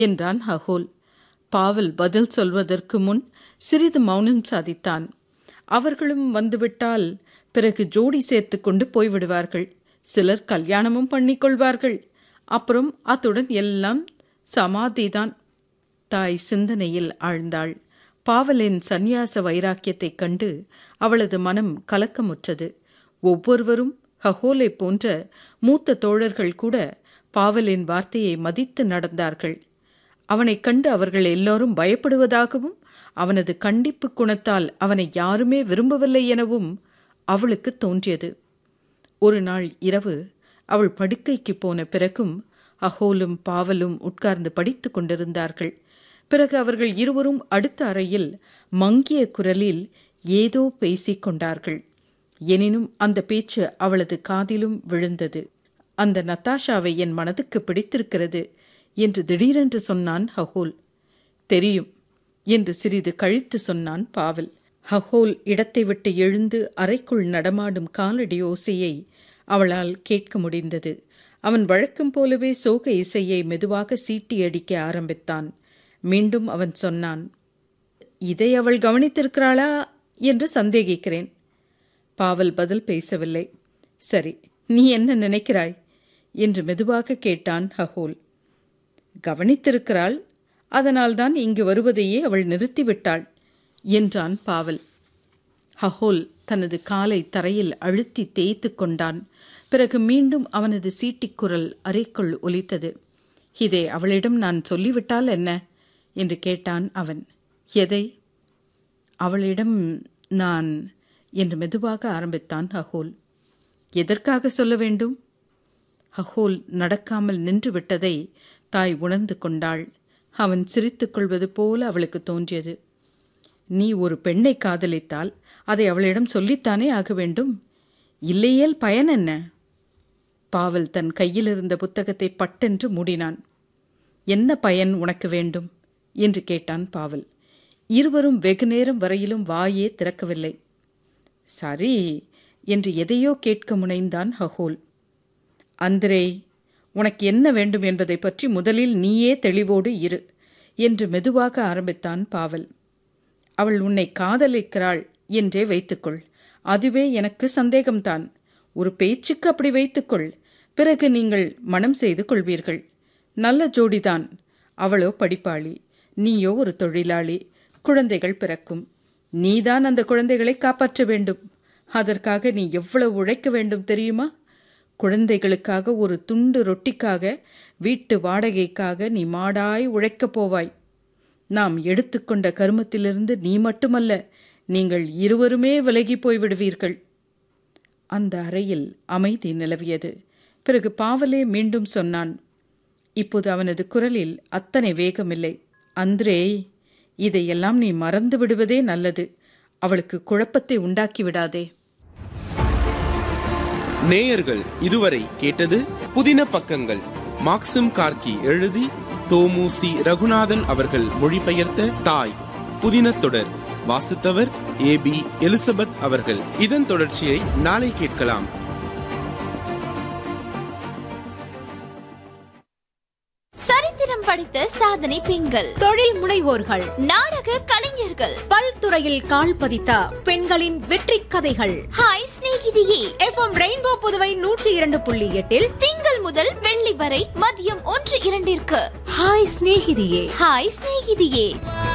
என்றான் ஹகோல் பாவல் பதில் சொல்வதற்கு முன் சிறிது மௌனம் சாதித்தான் அவர்களும் வந்துவிட்டால் பிறகு ஜோடி சேர்த்து கொண்டு போய்விடுவார்கள் சிலர் கல்யாணமும் பண்ணிக்கொள்வார்கள் அப்புறம் அத்துடன் எல்லாம் சமாதிதான் தாய் சிந்தனையில் ஆழ்ந்தாள் பாவலின் சந்நியாச வைராக்கியத்தைக் கண்டு அவளது மனம் கலக்கமுற்றது ஒவ்வொருவரும் ஹகோலை போன்ற மூத்த தோழர்கள் கூட பாவலின் வார்த்தையை மதித்து நடந்தார்கள் அவனைக் கண்டு அவர்கள் எல்லோரும் பயப்படுவதாகவும் அவனது கண்டிப்பு குணத்தால் அவனை யாருமே விரும்பவில்லை எனவும் அவளுக்கு தோன்றியது ஒரு நாள் இரவு அவள் படுக்கைக்கு போன பிறகும் அகோலும் பாவலும் உட்கார்ந்து படித்து கொண்டிருந்தார்கள் பிறகு அவர்கள் இருவரும் அடுத்த அறையில் மங்கிய குரலில் ஏதோ பேசிக் கொண்டார்கள் எனினும் அந்த பேச்சு அவளது காதிலும் விழுந்தது அந்த நத்தாஷாவை என் மனதுக்கு பிடித்திருக்கிறது என்று திடீரென்று சொன்னான் ஹகோல் தெரியும் என்று சிறிது கழித்து சொன்னான் பாவல் ஹகோல் இடத்தை விட்டு எழுந்து அறைக்குள் நடமாடும் காலடி ஓசையை அவளால் கேட்க முடிந்தது அவன் வழக்கம் போலவே சோக இசையை மெதுவாக சீட்டி அடிக்க ஆரம்பித்தான் மீண்டும் அவன் சொன்னான் இதை அவள் கவனித்திருக்கிறாளா என்று சந்தேகிக்கிறேன் பாவல் பதில் பேசவில்லை சரி நீ என்ன நினைக்கிறாய் என்று மெதுவாக கேட்டான் ஹகோல் கவனித்திருக்கிறாள் அதனால்தான் இங்கு வருவதையே அவள் நிறுத்திவிட்டாள் என்றான் பாவல் ஹஹோல் தனது காலை தரையில் அழுத்தி தேய்த்து கொண்டான் பிறகு மீண்டும் அவனது சீட்டிக்குரல் அறைக்குள் ஒலித்தது இதை அவளிடம் நான் சொல்லிவிட்டால் என்ன என்று கேட்டான் அவன் எதை அவளிடம் நான் என்று மெதுவாக ஆரம்பித்தான் ஹஹோல் எதற்காக சொல்ல வேண்டும் ஹஹோல் நடக்காமல் நின்று விட்டதை தாய் உணர்ந்து கொண்டாள் அவன் சிரித்துக் கொள்வது போல அவளுக்கு தோன்றியது நீ ஒரு பெண்ணை காதலித்தால் அதை அவளிடம் சொல்லித்தானே ஆக வேண்டும் இல்லையேல் பயன் என்ன பாவல் தன் கையில் இருந்த புத்தகத்தை பட்டென்று மூடினான் என்ன பயன் உனக்கு வேண்டும் என்று கேட்டான் பாவல் இருவரும் வெகு நேரம் வரையிலும் வாயே திறக்கவில்லை சரி என்று எதையோ கேட்க முனைந்தான் ஹகோல் அந்திரே உனக்கு என்ன வேண்டும் என்பதை பற்றி முதலில் நீயே தெளிவோடு இரு என்று மெதுவாக ஆரம்பித்தான் பாவல் அவள் உன்னை காதலிக்கிறாள் என்றே வைத்துக்கொள் அதுவே எனக்கு சந்தேகம்தான் ஒரு பேச்சுக்கு அப்படி வைத்துக்கொள் பிறகு நீங்கள் மனம் செய்து கொள்வீர்கள் நல்ல ஜோடிதான் அவளோ படிப்பாளி நீயோ ஒரு தொழிலாளி குழந்தைகள் பிறக்கும் நீதான் அந்த குழந்தைகளை காப்பாற்ற வேண்டும் அதற்காக நீ எவ்வளவு உழைக்க வேண்டும் தெரியுமா குழந்தைகளுக்காக ஒரு துண்டு ரொட்டிக்காக வீட்டு வாடகைக்காக நீ மாடாய் உழைக்கப் போவாய் நாம் எடுத்துக்கொண்ட கருமத்திலிருந்து நீ மட்டுமல்ல நீங்கள் இருவருமே விலகி போய்விடுவீர்கள் அந்த அறையில் அமைதி நிலவியது பிறகு பாவலே மீண்டும் சொன்னான் இப்போது அவனது குரலில் அத்தனை வேகமில்லை அந்திரே இதையெல்லாம் நீ மறந்து விடுவதே நல்லது அவளுக்கு குழப்பத்தை உண்டாக்கி விடாதே நேயர்கள் இதுவரை கேட்டது புதின பக்கங்கள் மாக்சிம் கார்கி எழுதி தோமுசி ரகுநாதன் அவர்கள் மொழிபெயர்த்த தாய் புதின தொடர் வாசித்தவர் ஏ பி எலிசபெத் அவர்கள் இதன் தொடர்ச்சியை நாளை கேட்கலாம் சரித்திரம் படைத்த சாதனை பெண்கள் தொழில் முனைவோர்கள் நாடக கலைஞர்கள் பல்துறையில் கால் பதித்த பெண்களின் வெற்றி கதைகள் ஹாய் சிநேகிதியே எஃப்எம் ரெயின்போ புதுவை நூற்றி இரண்டு புள்ளி எட்டில் திங்கள் முதல் வெள்ளி வரை மதியம் ஒன்று இரண்டிற்கு ஹாய் சிநேகிதியே ஹாய் சிநேகிதியே